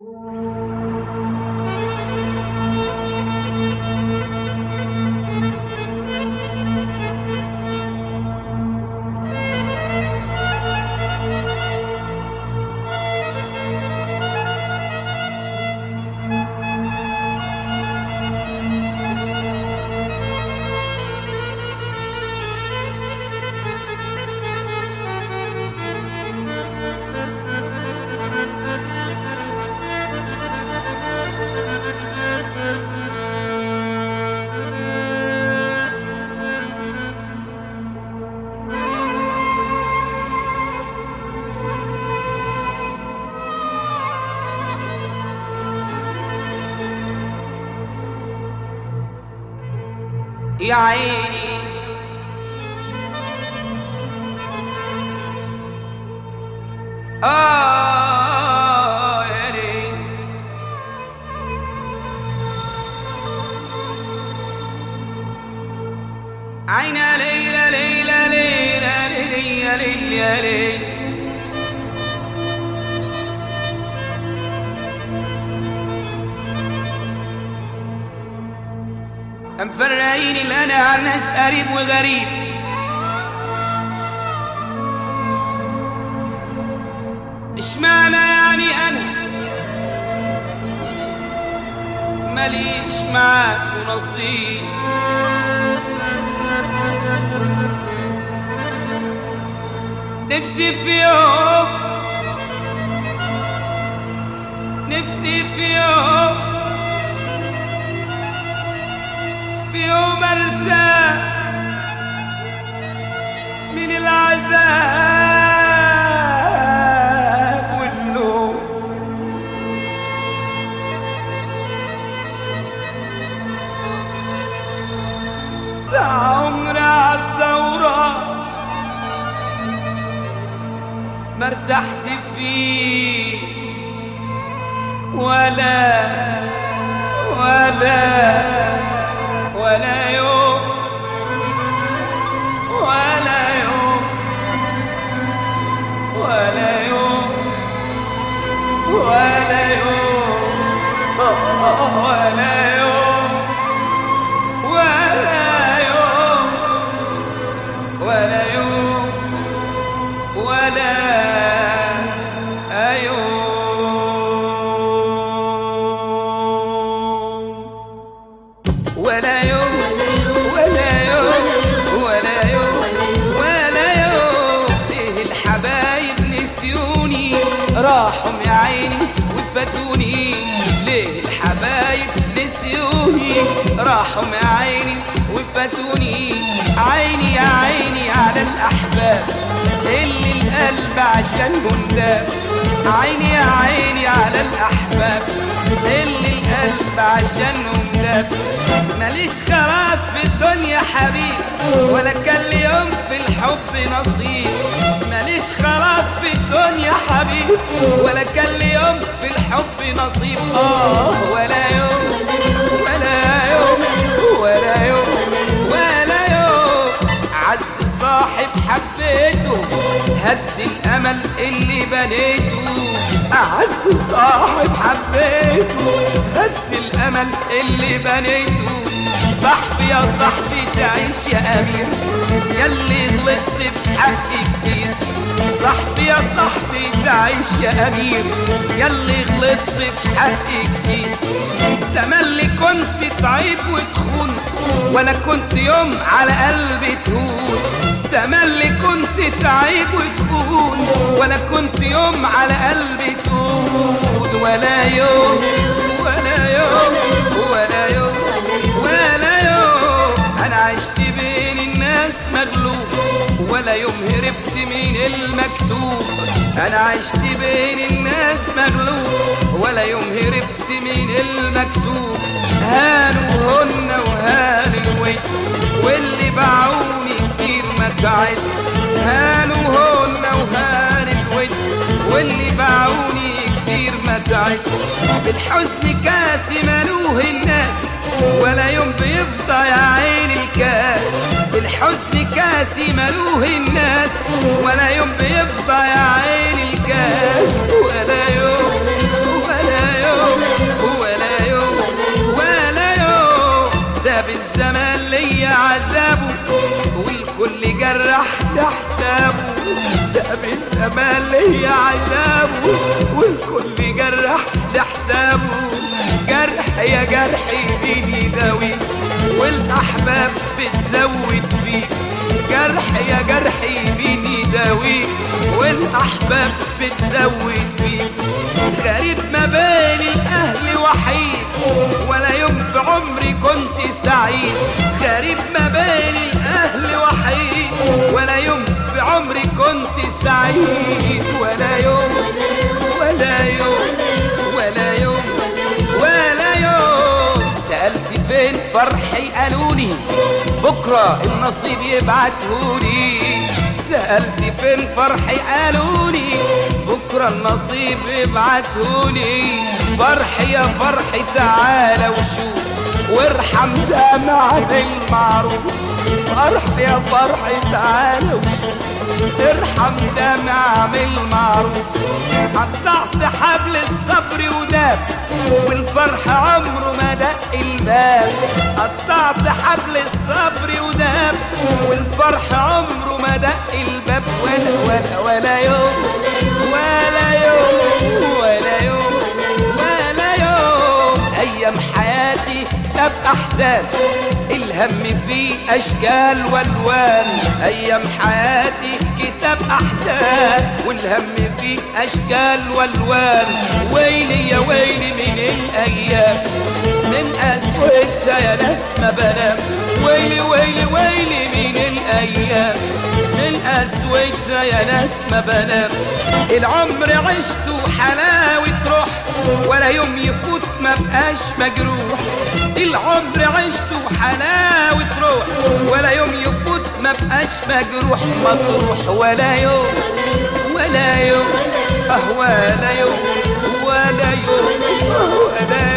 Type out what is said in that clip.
يا عيني آه يا ليل عينا ليلة ليلة ليلة ليلة ليلة ليلة مفرقين اللي انا عن ناس قريب وغريب اشمعنى يعني انا ماليش معاك نصيب نفسي في يوم نفسي في يوم في يوم ارتاح من العذاب والنوم ده عمري عالدورة ما ارتحت فيه ولا ولا ولا يوم ولا يوم ولا يوم ولا يوم ولا يوم ولا يوم ولا يوم ولا يوم ولا يوم ولا يوم ولا يوم ولا يوم ليه الحبايب نسيوني راحوا يا عيني وفاتوني ليه الحبايب نسيوني راحوا يا عيني وفاتوني عيني يا عيني على الأحباب اللي القلب عشانهم داب عيني يا عيني على الأحباب اللي القلب عشانهم داب ماليش خلاص في الدنيا حبيب ولا كان لي يوم في الحب نصيب ماليش خلاص في الدنيا حبيب ولا كان لي يوم في الحب نصيب اه ولا يوم ولا يوم ولا يوم ولا يوم عز صاحب حبيته هد الامل اللي بنيته اعز صاحب حبيته هد الامل اللي بنيته صاحبي يا صاحبي تعيش يا امير ياللي غلطت في حقي كتير صاحبي يا صاحبي تعيش يا امير ياللي غلطت في حقي كتير تملي كنت تعيب وتخون ولا كنت يوم على قلبي تهون تملي كنت تعيب وتخون ولا كنت يوم على قلبي تهون ولا يوم ولا يوم ولا يوم ولا يوم انا عشت بين الناس مغلوب ولا يوم هربت من المكتوب انا عشت بين الناس مغلوب ولا يوم هربت من المكتوب هانوا هن وهان الويل واللي باعوني كتير ما تعد هانوا هن وهان الويل واللي باعوني كتير ما تعد بالحزن كاس ملوه الناس ولا يوم بيفضى يا عين الكاس بالحزن كاس ملوه الناس ولا يوم بيفضى يا عين الكاس ولا يوم ولا ساب الزمان ليا عذابه والكل جرح لحسابه ساب الزمان ليا عذابه والكل جرح لحسابه جرح يا جرحي بيني داوي والاحباب بتزود فيه جرح يا جرحي بيني داوي والاحباب بتزود فيه غريب ما بين الاهل وحيد ولا يوم في عمري كنت سعيد غريب ما بين الاهل وحيد ولا يوم في عمري كنت سعيد ولا يوم ولا يوم ولا يوم ولا يوم سألت فين فرحي قالولي بكرة النصيب يبعتهولي سألت فين فرحي قالولي بكرة النصيب يبعتهولي فرحي يا فرحي تعالى وشوف وارحم دمع بالمعروف فرحي يا فرحي تعالى وشوف ارحم دمع بالمعروف قطعت حبل الصبر وداب والفرح عمره ما دق الباب قطعت حبل الصبر وداب والفرح عمره ما دق الباب ولا ولا ولا يوم ولا يوم ولا يوم ولا يوم ايام حياتي كتاب احزان الهم فيه اشكال والوان ايام حياتي كتاب احزان والهم فيه اشكال والوان ويلي يا ويلي من الايام من اسودها يا ناس ما بنام ويلي ويلي ويلي من الايام من اسودها يا ناس ما بنام العمر عشته حلاوة روح ولا يوم يفوت ما بقاش مجروح العمر عشته حلاوة روح ولا يوم يفوت ما بقاش مجروح مطروح ولا يوم ولا يوم اه ولا يوم ولا يوم ولا